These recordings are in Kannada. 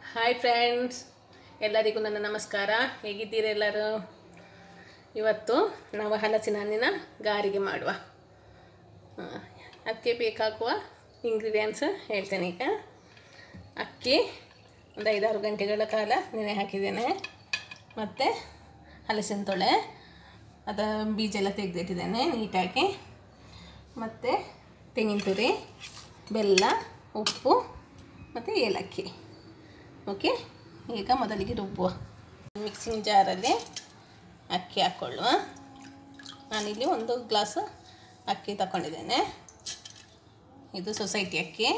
ಹಾಯ್ ಫ್ರೆಂಡ್ಸ್ ಎಲ್ಲರಿಗೂ ನನ್ನ ನಮಸ್ಕಾರ ಹೇಗಿದ್ದೀರಿ ಎಲ್ಲರೂ ಇವತ್ತು ನಾವು ಹಲಸಿನ ಹಣ್ಣಿನ ಗಾರಿಗೆ ಮಾಡುವ ಆ, ಅದಕ್ಕೆ ಬೇಕಾಗುವ ಇಂಗ್ರೀಡಿಯೆಂಟ್ಸ್ ಹೇಳ್ತೇನೆ ಈಗ ಅಕ್ಕಿ ಒಂದು ಐದಾರು ಗಂಟೆಗಳ ಕಾಲ ನೆನೆ ಹಾಕಿದ್ದೇನೆ ಮತ್ತು ಹಲಸಿನ ತೊಳೆ ಅದರ ಬೀಜ ಎಲ್ಲ ತೆಗೆದಿಟ್ಟಿದ್ದೇನೆ ನೀಟಾಗಿ ಮತ್ತು ತೆಂಗಿನ ತುರಿ ಬೆಲ್ಲ ಉಪ್ಪು ಮತ್ತು ಏಲಕ್ಕಿ ಓಕೆ ಈಗ ಮೊದಲಿಗೆ ರುಬ್ಬುವ ಮಿಕ್ಸಿಂಗ್ ಜಾರಲ್ಲಿ ಅಕ್ಕಿ ಹಾಕ್ಕೊಳ್ಳುವ ನಾನಿಲ್ಲಿ ಒಂದು ಗ್ಲಾಸ್ ಅಕ್ಕಿ ತಗೊಂಡಿದ್ದೇನೆ ಇದು ಸೊಸೈಟಿ ಅಕ್ಕಿ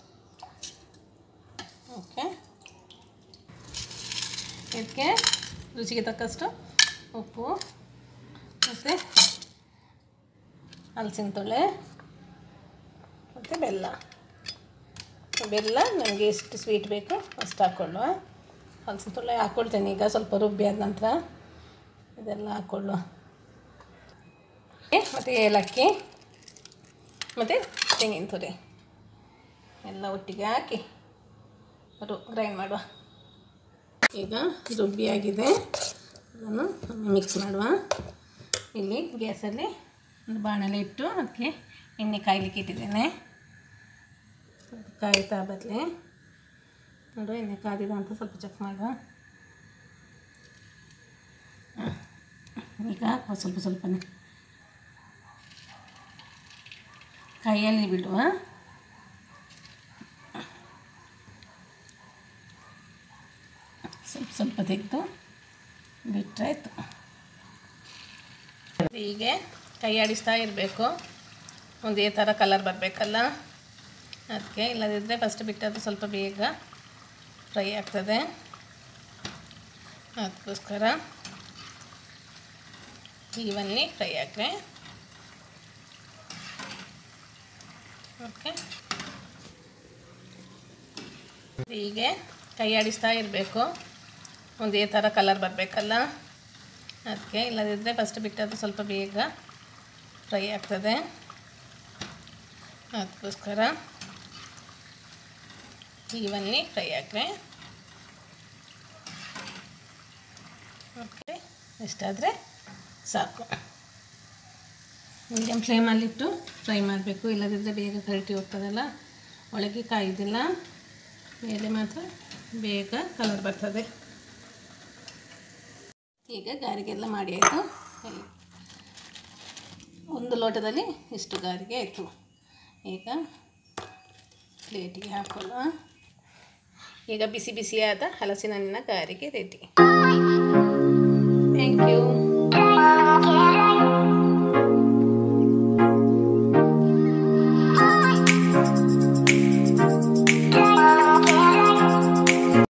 ಓಕೆ ಇದಕ್ಕೆ ರುಚಿಗೆ ತಕ್ಕಷ್ಟು ಉಪ್ಪು ಮತ್ತು ಹಲಸಿನ ತೊಳೆ ಮತ್ತು ಬೆಲ್ಲ ಬೆಲ್ಲ ನನಗೆ ಎಷ್ಟು ಸ್ವೀಟ್ ಬೇಕು ಅಷ್ಟು ಹಾಕ್ಕೊಳ್ಳುವ ಹಲಸಿನ ತೊಳೆ ಹಾಕ್ಕೊಳ್ತೇನೆ ಈಗ ಸ್ವಲ್ಪ ರುಬ್ಬಿ ಆದ ನಂತರ ಇದೆಲ್ಲ ಹಾಕ್ಕೊಳ್ಳುವ ಮತ್ತು ಏಲಕ್ಕಿ ಮತ್ತು ತೆಂಗಿನ ತುರಿ ಎಲ್ಲ ಒಟ್ಟಿಗೆ ಹಾಕಿ ರು ಗ್ರೈಂಡ್ ಮಾಡುವ ಈಗ ರುಬ್ಬಿಯಾಗಿದೆ ಅದನ್ನು ಮಿಕ್ಸ್ ಮಾಡುವ ಇಲ್ಲಿ ಗ್ಯಾಸಲ್ಲಿ ಒಂದು ಬಾಣಲೆ ಇಟ್ಟು ಅದಕ್ಕೆ ಎಣ್ಣೆ ಕಾಯ್ಲಿಕ್ಕೆ ಇಟ್ಟಿದ್ದೇನೆ ಅದು ಕಾಯ್ತಾ ಬದಲಿ ನೋಡು ಎಣ್ಣೆ ಕಾದಿದ ಅಂತ ಸ್ವಲ್ಪ ಚೆಕ್ ಮಾಡುವ ಹ. ಈಗ ಹಾಕುವ ಸ್ವಲ್ಪ ಸ್ವಲ್ಪನೇ ಕೈಯಲ್ಲಿ ಬಿಡುವ ಸ್ವಲ್ಪ ಸ್ವಲ್ಪ ತೆಗೆದು ಬಿಟ್ಟರಾಯ್ತು ಹೀಗೆ ಕೈ ಆಡಿಸ್ತಾ ಇರಬೇಕು ಒಂದೇ ಥರ ಕಲರ್ ಬರಬೇಕಲ್ಲ ಅದಕ್ಕೆ ಇಲ್ಲದಿದ್ದರೆ ಫಸ್ಟ್ ಬಿಟ್ಟದ್ದು ಸ್ವಲ್ಪ ಬೇಗ ಫ್ರೈ ಆಗ್ತದೆ ಅದಕ್ಕೋಸ್ಕರ ಈವನ್ಲಿ ಫ್ರೈ ಆಗಲಿ ಓಕೆ ಹೀಗೆ ಕೈ ಆಡಿಸ್ತಾ ಇರಬೇಕು ಒಂದೇ ಥರ ಕಲರ್ ಬರಬೇಕಲ್ಲ ಅದಕ್ಕೆ ಇಲ್ಲದಿದ್ದರೆ ಫಸ್ಟ್ ಬಿಟ್ಟದ್ದು ಸ್ವಲ್ಪ ಬೇಗ ಫ್ರೈ ಆಗ್ತದೆ ಅದಕ್ಕೋಸ್ಕರ ಈವನ್ಲಿ ಫ್ರೈ ಆಗಲಿ ಓಕೆ ಇಷ್ಟಾದರೆ ಸಾಕು ಮೀಡಿಯಮ್ ಫ್ಲೇಮಲ್ಲಿಟ್ಟು ಫ್ರೈ ಮಾಡಬೇಕು ಇಲ್ಲದಿದ್ದರೆ ಬೇಗ ಕರಟಿ ಹೋಗ್ತದಲ್ಲ ಒಳಗೆ ಕಾಯ್ದಿಲ್ಲ ಮೇಲೆ ಮಾತ್ರ ಬೇಗ ಕಲರ್ ಬರ್ತದೆ ಈಗ ಗಾರಿಗೆಲ್ಲ ಮಾಡಿ ಆಯಿತು ಒಂದು ಲೋಟದಲ್ಲಿ ಇಷ್ಟು ಗಾರಿಗೆ ಆಯಿತು ಈಗ ಪ್ಲೇಟಿಗೆ ಹಾಕೊಳ್ಳುವ ಈಗ ಬಿಸಿ ಬಿಸಿಯಾದ ಹಲಸಿನ ಹಣ್ಣಿನ ಗಾರಿಗೆ ರೆಡಿ ಥ್ಯಾಂಕ್ ಯು